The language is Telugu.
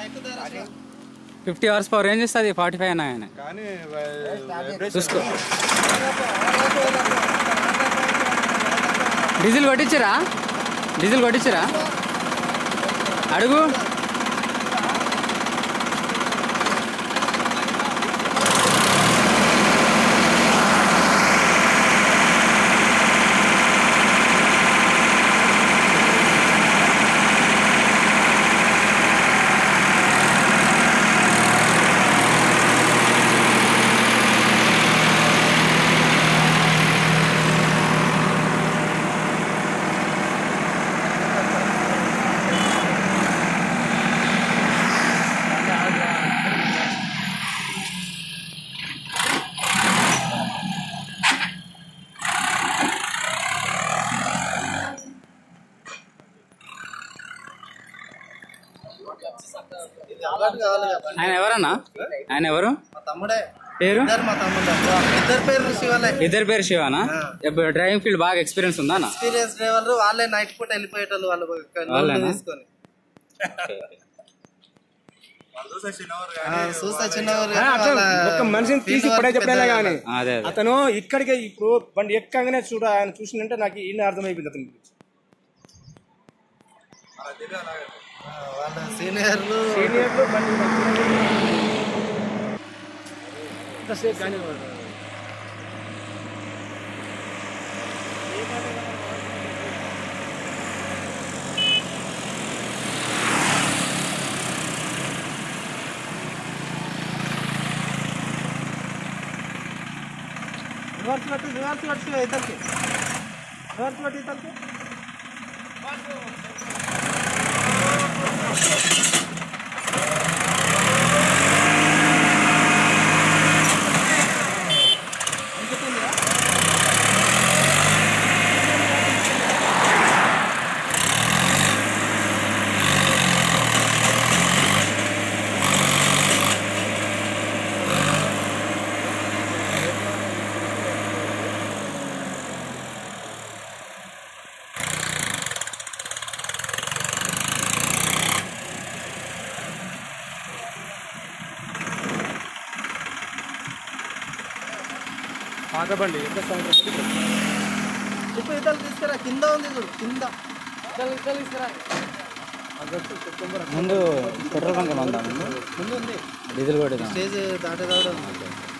ఫిఫ్టీ అవర్స్ పవర్ ఏం చేస్తుంది ఫార్టీ ఫైవ్ అయినా కానీ కానీ వైబ్రేషన్ చూసుకో డీజిల్ కొట్టించరా డీజిల్ కొట్టించరా అడుగు ఆయన ఎవరన్నా ఆయన ఎవరు మా తమ్ముడే పేరు ఇద్దరు మా తమ్ముడు ఇద్దరు పేరు శివలే ఇద్దరు పేరు శివానా ఇప్పుడు డ్రైవింగ్ ఫీల్డ్ బాగా ఎక్స్పీరియన్స్ ఉందా అన్న ఎక్స్పీరియన్స్ డ్రైవర్లు వాళ్ళే నైట్ పూట వెళ్ళిపోయేటోళ్ళు వాళ్ళు వాళ్ళేనా? లోన్లు తీసుకొని ఆ, చూసా చిన్నవారు ఆ, అట్లా ఒక మనిషిని తీసి పడే చెప్పడేలా కానీ అదే అదే అతను ఇక్కడికి ఇప్పుడు బండి ఎక్కగానే చూడ ఆయన చూసిందంటే నాకు ఈయన అర్థమైపోయింది అతనికి వాళ్ళ సీనియర్లు సీనియర్లు బండి ఇంతసేపు కానీ రివర్స్ పట్టి రివర్స్ పట్టి ఇద్దరికి రివర్స్ పట్టి ఇద్దరికి పాత బండి ఎంత సంవత్సరం ఇప్పుడు ఇద్దరు తీసుకురా కింద ఉంది చూడు కింద ఇద్దరు ఇద్దరు తీసుకురా ముందు పెట్రోల్ బంక్ ఉందా ముందు ముందు ఉంది డీజిల్ కొట్టేదా స్టేజ్ దాటేదా కూడా ఉంది